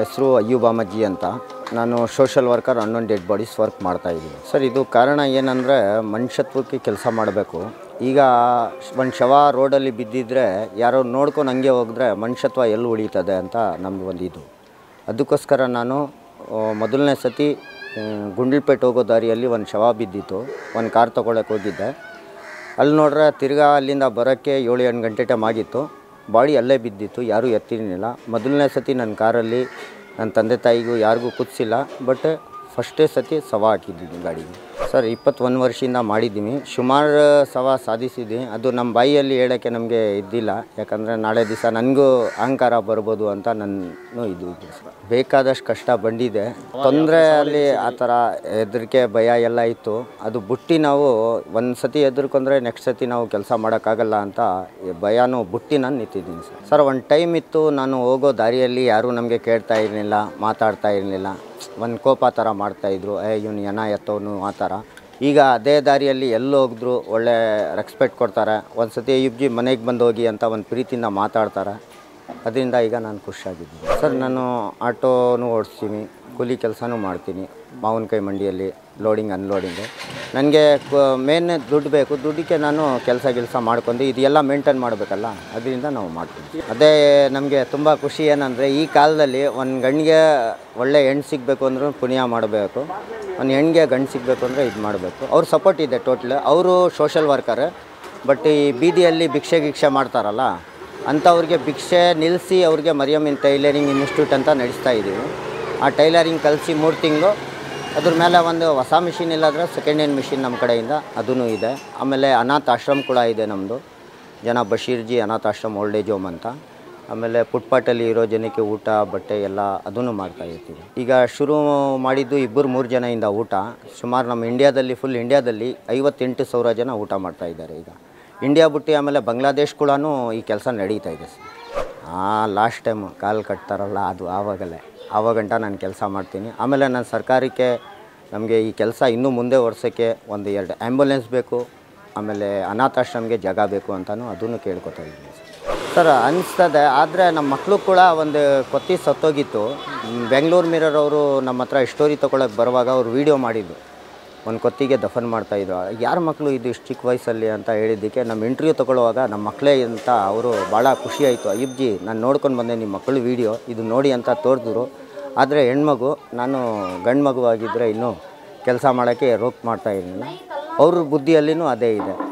ಹೆಸರು ಅಯ್ಯೂಬ್ ಅಮ್ಮಜ್ಜಿ ಅಂತ ನಾನು ಸೋಷಲ್ ವರ್ಕರ್ ಅನ್ನೊಂದು ಡೆಡ್ ಬಾಡೀಸ್ ವರ್ಕ್ ಮಾಡ್ತಾ ಇದ್ದೀನಿ ಸರ್ ಇದು ಕಾರಣ ಏನಂದರೆ ಮನುಷ್ಯತ್ವಕ್ಕೆ ಕೆಲಸ ಮಾಡಬೇಕು ಈಗ ಒಂದು ಶವ ರೋಡಲ್ಲಿ ಬಿದ್ದಿದ್ರೆ ಯಾರೋ ನೋಡ್ಕೊಂಡು ಹಂಗೆ ಹೋಗಿದ್ರೆ ಮನುಷ್ಯತ್ವ ಎಲ್ಲಿ ಉಳೀತದೆ ಅಂತ ನಮ್ಮದು ಒಂದು ಇದು ಅದಕ್ಕೋಸ್ಕರ ನಾನು ಆ, ಮೊದಲನೇ ಸತಿ ಆ, ಗುಂಡ್ಲಪೇಟೆ ಹೋಗೋ ದಾರಿಯಲ್ಲಿ ಒಂದು ಶವ ಬಿದ್ದಿತ್ತು ಒಂದು ಕಾರ್ ತೊಗೊಳಕ್ಕೆ ಹೋಗಿದ್ದೆ ಅಲ್ಲಿ ನೋಡ್ರೆ ತಿರ್ಗಾ ಅಲ್ಲಿಂದ ಬರೋಕ್ಕೆ ಏಳು ಎಂಟು ಗಂಟೆ ಟೈಮ್ ಆಗಿತ್ತು ಬಾಡಿ ಅಲ್ಲೇ ಬಿದ್ದಿತ್ತು ಯಾರೂ ಎತ್ತಿರಲಿಲ್ಲ ಮೊದಲನೇ ಸತಿ ನನ್ನ ಕಾರಲ್ಲಿ ನನ್ನ ತಂದೆ ತಾಯಿಗೂ ಯಾರಿಗೂ ಕುದಿಸಿಲ್ಲ ಬಟ್ ಫಸ್ಟೇ ಸತಿ ಸವ ಹಾಕಿದ್ದೀನಿ ಗಾಡಿಗೆ ಸರ್ ಇಪ್ಪತ್ತೊಂದು ವರ್ಷದಿಂದ ಮಾಡಿದ್ದೀನಿ ಸುಮಾರು ಸವ ಸಾಧಿಸಿದ್ದೀನಿ ಅದು ನಮ್ಮ ಬಾಯಿಯಲ್ಲಿ ಹೇಳೋಕ್ಕೆ ನಮಗೆ ಇದ್ದಿಲ್ಲ ಯಾಕಂದರೆ ನಾಳೆ ದಿವಸ ನನಗೂ ಅಹಂಕಾರ ಬರ್ಬೋದು ಅಂತ ನನ್ನ ಇದು ಇದೆ ಸರ್ ಬೇಕಾದಷ್ಟು ಕಷ್ಟ ಬಂದಿದೆ ತೊಂದರೆ ಅಲ್ಲಿ ಆ ಥರ ಹೆದರಿಕೆ ಭಯ ಎಲ್ಲ ಇತ್ತು ಅದು ಬುಟ್ಟಿ ನಾವು ಒಂದು ಸತಿ ಹೆದರ್ಕೊಂಡ್ರೆ ನೆಕ್ಸ್ಟ್ ಸತಿ ನಾವು ಕೆಲಸ ಮಾಡೋಕ್ಕಾಗಲ್ಲ ಅಂತ ಈ ಭಯನೂ ಬುಟ್ಟಿ ನಾನು ನಿಂತಿದ್ದೀನಿ ಸರ್ ಸರ್ ಒಂದು ಟೈಮ್ ಇತ್ತು ನಾನು ಹೋಗೋ ದಾರಿಯಲ್ಲಿ ಯಾರೂ ನಮಗೆ ಕೇಳ್ತಾ ಇರಲಿಲ್ಲ ಮಾತಾಡ್ತಾ ಇರಲಿಲ್ಲ ಒಂದು ಕೋಪ ಥರ ಮಾಡ್ತಾಯಿದ್ರು ಏ ಇವನು ಎನ ಎತ್ತವನು ಆ ಥರ ಈಗ ಅದೇ ದಾರಿಯಲ್ಲಿ ಎಲ್ಲಿ ಹೋಗಿದ್ರು ಒಳ್ಳೆ ರೆಸ್ಪೆಕ್ಟ್ ಕೊಡ್ತಾರೆ ಒಂದು ಸತಿ ಇಬ್ಜಿ ಮನೆಗೆ ಬಂದು ಹೋಗಿ ಅಂತ ಒಂದು ಪ್ರೀತಿಯಿಂದ ಮಾತಾಡ್ತಾರೆ ಅದರಿಂದ ಈಗ ನಾನು ಖುಷಿಯಾಗಿದ್ದೀನಿ ಸರ್ ನಾನು ಆಟೋನು ಓಡಿಸ್ತೀನಿ ಕೂಲಿ ಕೆಲಸನೂ ಮಾಡ್ತೀನಿ ಮಾವಿನಕಾಯಿ ಮಂಡಿಯಲ್ಲಿ ಲೋಡಿಂಗ್ ಅನ್ಲೋಡಿಂಗು ನನಗೆ ಮೇನ್ ದುಡ್ಡು ಬೇಕು ದುಡ್ಡಿಗೆ ನಾನು ಕೆಲಸ ಗಿಲ್ಸ ಮಾಡ್ಕೊಂಡು ಇದೆಲ್ಲ ಮೇಂಟೈನ್ ಮಾಡಬೇಕಲ್ಲ ಅದರಿಂದ ನಾವು ಮಾಡ್ತೀವಿ ಅದೇ ನಮಗೆ ತುಂಬ ಖುಷಿ ಏನಂದರೆ ಈ ಕಾಲದಲ್ಲಿ ಒಂದು ಗಂಡಿಗೆ ಒಳ್ಳೆ ಹೆಣ್ಣು ಸಿಗಬೇಕು ಅಂದ್ರೂ ಪುಣ್ಯ ಮಾಡಬೇಕು ಒಂದು ಹೆಣ್ಣಿಗೆ ಗಂಡು ಸಿಗಬೇಕು ಅಂದರೆ ಇದು ಮಾಡಬೇಕು ಅವ್ರ ಸಪೋರ್ಟ್ ಇದೆ ಟೋಟ್ಲ್ ಅವರು ಸೋಷಲ್ ವರ್ಕರ್ ಬಟ್ ಈ ಬೀದಿಯಲ್ಲಿ ಭಿಕ್ಷೆ ಗಿಕ್ಷೆ ಮಾಡ್ತಾರಲ್ಲ ಅಂಥವ್ರಿಗೆ ಭಿಕ್ಷೆ ನಿಲ್ಲಿಸಿ ಅವ್ರಿಗೆ ಮರಿಯಮ್ಮಿನ ಟೈಲರಿಂಗ್ ಇನ್ಸ್ಟಿಟ್ಯೂಟ್ ಅಂತ ನಡೆಸ್ತಾ ಇದ್ದೀವಿ ಆ ಟೈಲರಿಂಗ್ ಕಲಿಸಿ ಮೂರು ತಿಂಗಳು ಅದ್ರ ಮೇಲೆ ಒಂದು ಹೊಸ ಮಿಷಿನ್ ಇಲ್ಲಾಂದರೆ ಸೆಕೆಂಡ್ ಹ್ಯಾಂಡ್ ಮಿಷಿನ್ ನಮ್ಮ ಕಡೆಯಿಂದ ಅದೂ ಇದೆ ಆಮೇಲೆ ಅನಾಥ ಆಶ್ರಮ ಕೂಡ ಇದೆ ನಮ್ಮದು ಜನ ಬಶೀರ್ಜಿ ಅನಾಥಾಶ್ರಮ ಓಲ್ಡ್ ಏಜ್ ಹೋಮ್ ಅಂತ ಆಮೇಲೆ ಫುಟ್ಪಾಟಲ್ಲಿ ಇರೋ ಜನಕ್ಕೆ ಊಟ ಬಟ್ಟೆ ಎಲ್ಲ ಅದನ್ನು ಮಾಡ್ತಾ ಇರ್ತೀವಿ ಈಗ ಶುರು ಮಾಡಿದ್ದು ಇಬ್ಬರು ಮೂರು ಜನದಿಂದ ಊಟ ಸುಮಾರು ನಮ್ಮ ಇಂಡಿಯಾದಲ್ಲಿ ಫುಲ್ ಇಂಡಿಯಾದಲ್ಲಿ ಐವತ್ತೆಂಟು ಸಾವಿರ ಜನ ಊಟ ಮಾಡ್ತಾ ಇದ್ದಾರೆ ಈಗ ಇಂಡಿಯಾ ಬಿಟ್ಟು ಆಮೇಲೆ ಬಾಂಗ್ಲಾದೇಶ್ ಕೂಡ ಈ ಕೆಲಸ ನಡೀತಾ ಇದೆ ಸರ್ ಹಾಂ ಲಾಸ್ಟ್ ಟೈಮ್ ಕಾಲು ಕಟ್ತಾರಲ್ಲ ಅದು ಆವಾಗಲೇ ಆವಾಗಂಟ ನಾನು ಕೆಲಸ ಮಾಡ್ತೀನಿ ಆಮೇಲೆ ನಾನು ಸರ್ಕಾರಕ್ಕೆ ನಮಗೆ ಈ ಕೆಲಸ ಇನ್ನೂ ಮುಂದೆ ವರ್ಷಕ್ಕೆ ಒಂದು ಎರಡು ಆ್ಯಂಬುಲೆನ್ಸ್ ಬೇಕು ಆಮೇಲೆ ಅನಾಥಾಶ್ರಮಕ್ಕೆ ಜಾಗ ಬೇಕು ಅಂತಲೂ ಅದನ್ನು ಕೇಳ್ಕೊತಾ ಇದ್ದೀನಿ ಸರ್ ಅನಿಸ್ತದೆ ಆದರೆ ನಮ್ಮ ಮಕ್ಕಳು ಕೂಡ ಒಂದು ಕೊತ್ತಿ ಸತ್ತೋಗಿತ್ತು ಮ್, ಬೆಂಗಳೂರು ಮಿರರ್ ಅವರು ನಮ್ಮ ಹತ್ರ ಸ್ಟೋರಿ ತೊಗೊಳಕ್ಕೆ ಬರುವಾಗ ಅವ್ರು ವೀಡಿಯೋ ಮಾಡಿದ್ದು ಒಂದು ಕೊತ್ತಿಗೆ ದಫನ್ ಮಾಡ್ತಾಯಿದ್ರು ಯಾರ ಮಕ್ಕಳು ಇದು ಇಷ್ಟು ಚಿಕ್ಕ ವಯಸ್ಸಲ್ಲಿ ಅಂತ ಹೇಳಿದ್ದಕ್ಕೆ ನಮ್ಮ ಇಂಟರ್ವ್ಯೂ ತೊಗೊಳ್ಳುವಾಗ ನಮ್ಮ ಮಕ್ಕಳೇ ಅಂತ ಅವರು ಭಾಳ ಖುಷಿಯಾಯಿತು ಅಯ್ಯಬ್ಜಿ ನಾನು ನೋಡ್ಕೊಂಡು ಬಂದೆ ನಿಮ್ಮ ಮಕ್ಕಳು ವೀಡಿಯೋ ಇದು ನೋಡಿ ಅಂತ ತೋರಿದ್ರು ಆದರೆ ಹೆಣ್ಮಗು ನಾನು ಗಂಡು ಮಗು ಆಗಿದ್ದರೆ ಇನ್ನೂ ಕೆಲಸ ಮಾಡೋಕ್ಕೆ ರೋಕ್ ಮಾಡ್ತಾ ಇರಲಿಲ್ಲ ಅವ್ರ ಬುದ್ಧಿಯಲ್ಲಿನೂ ಅದೇ ಇದೆ